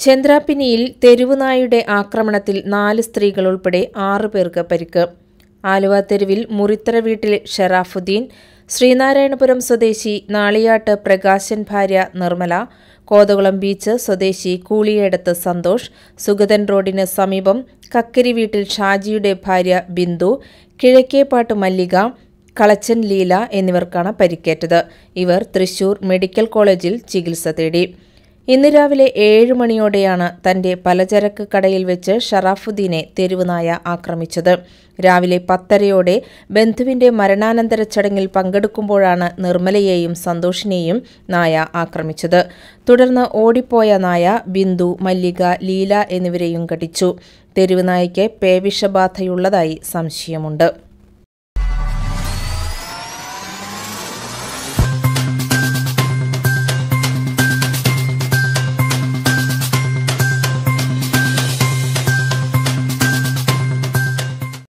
ചന്ദ്രാപ്പിനിയിൽ തെരുവുനായുടെ ആക്രമണത്തിൽ നാല് സ്ത്രീകൾ ഉൾപ്പെടെ ആറു പേർക്ക് പരിക്ക് ആലുവ തെരുവിൽ മുറിത്തറ വീട്ടിൽ ഷെറാഫുദ്ദീൻ ശ്രീനാരായണപുരം സ്വദേശി നാളിയാട്ട് പ്രകാശൻ ഭാര്യ നിർമ്മല കോതകുളം ബീച്ച് സ്വദേശി കൂളിയേടത്ത് സന്തോഷ് സുഗതൻ റോഡിന് സമീപം കക്കരി വീട്ടിൽ ഷാജിയുടെ ഭാര്യ ബിന്ദു കിഴക്കേപ്പാട്ട് മല്ലിക കളച്ചൻ ലീല എന്നിവർക്കാണ് പരിക്കേറ്റത് ഇവർ തൃശൂർ മെഡിക്കൽ കോളേജിൽ ചികിത്സ തേടി ഇന്ന് രാവിലെ ഏഴ് മണിയോടെയാണ് തന്റെ പലചരക്ക് കടയിൽ വെച്ച് ഷറാഫുദ്ദീനെ തെരുവുനായ ആക്രമിച്ചത് രാവിലെ പത്തരയോടെ ബന്ധുവിന്റെ മരണാനന്തര ചടങ്ങിൽ പങ്കെടുക്കുമ്പോഴാണ് നിർമ്മലയെയും സന്തോഷിനെയും നായ ആക്രമിച്ചത് തുടർന്ന് ഓടിപ്പോയ നായ ബിന്ദു മല്ലിക ലീല എന്നിവരെയും കടിച്ചു തെരുവുനായയ്ക്ക് പേവിഷബാധയുള്ളതായി സംശയമുണ്ട്